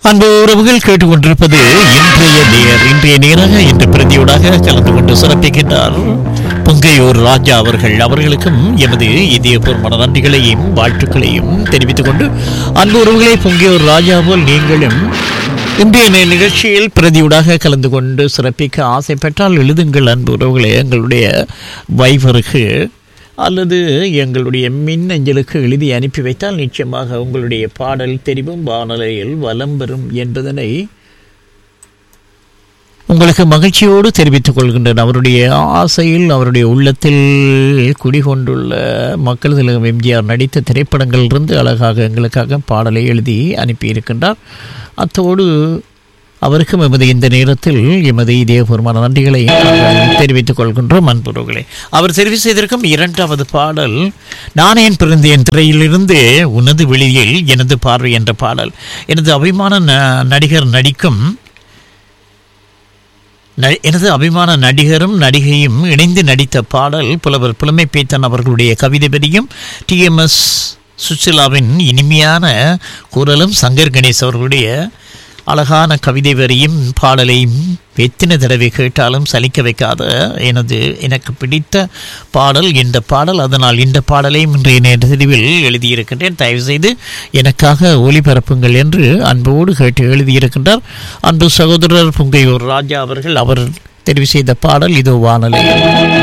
அன்பு உறவுகள் கேட்டுக்கொண்டிருப்பது இன்றைய நேர் இன்றைய நேராக இன்று பிரதியோடாக கலந்து கொண்டு சிறப்பிக்கின்றார் பொங்கையூர் ராஜா அவர்கள் அவர்களுக்கும் எமது இதயபூர்வமான நன்றிகளையும் வாழ்த்துக்களையும் தெரிவித்துக் கொண்டு அன்பு உறவுகளை பொங்கையூர் ராஜா போல் நீங்களும் இன்றைய நே- நிகழ்ச்சியில் பிரதியூடாக கலந்து கொண்டு சிறப்பிக்க ஆசைப்பட்டால் எழுதுங்கள் அன்பு உறவுகளே எங்களுடைய வைஃபருக்கு அல்லது எங்களுடைய மின்னஞ்சலுக்கு எழுதி அனுப்பி வைத்தால் நிச்சயமாக உங்களுடைய பாடல் தெரிவும் வானொலியில் வலம் பெறும் என்பதனை உங்களுக்கு மகிழ்ச்சியோடு தெரிவித்துக் கொள்கின்றேன் அவருடைய ஆசையில் அவருடைய உள்ளத்தில் குடிகொண்டுள்ள மக்கள் திலகம் எம்ஜிஆர் நடித்த திரைப்படங்களிலிருந்து அழகாக எங்களுக்காக பாடலை எழுதி அனுப்பியிருக்கின்றார் அத்தோடு அவருக்கும் எமது இந்த நேரத்தில் எமது இதயபூர்வமான நன்றிகளை நாங்கள் தெரிவித்துக் கொள்கின்றோம் அன்புறவுகளே அவர் தெரிவு செய்திருக்கும் இரண்டாவது பாடல் நான் ஏன் பிறந்தேன் திரையிலிருந்து உனது வெளியில் எனது பார்வை என்ற பாடல் எனது அபிமான ந- நடிகர் நடிக்கும் ந- எனது அபிமான நடிகரும் நடிகையும் இணைந்து நடித்த பாடல் புலவர் புலமை பேத்தன் அவர்களுடைய கவிதை வரியும் டிஎம்எஸ் சுசிலாவின் இனிமையான குரலும் சங்கர் கணேஷ் அவர்களுடைய அழகான கவிதை வரியும் பாடலையும் எத்தனை தடவை கேட்டாலும் சலிக்க வைக்காத எனது எனக்கு பிடித்த பாடல் இந்த பாடல் அதனால் இந்த பாடலையும் இன்றைய நேரத்தில் எழுதியிருக்கின்றேன் தயவு செய்து எனக்காக ஒளிபரப்புங்கள் என்று அன்போடு கேட்டு எழுதியிருக்கின்றார் அன்பு சகோதரர் புங்கையூர் ராஜா அவர்கள் அவர் தெரிவு செய்த பாடல் இது வானொலி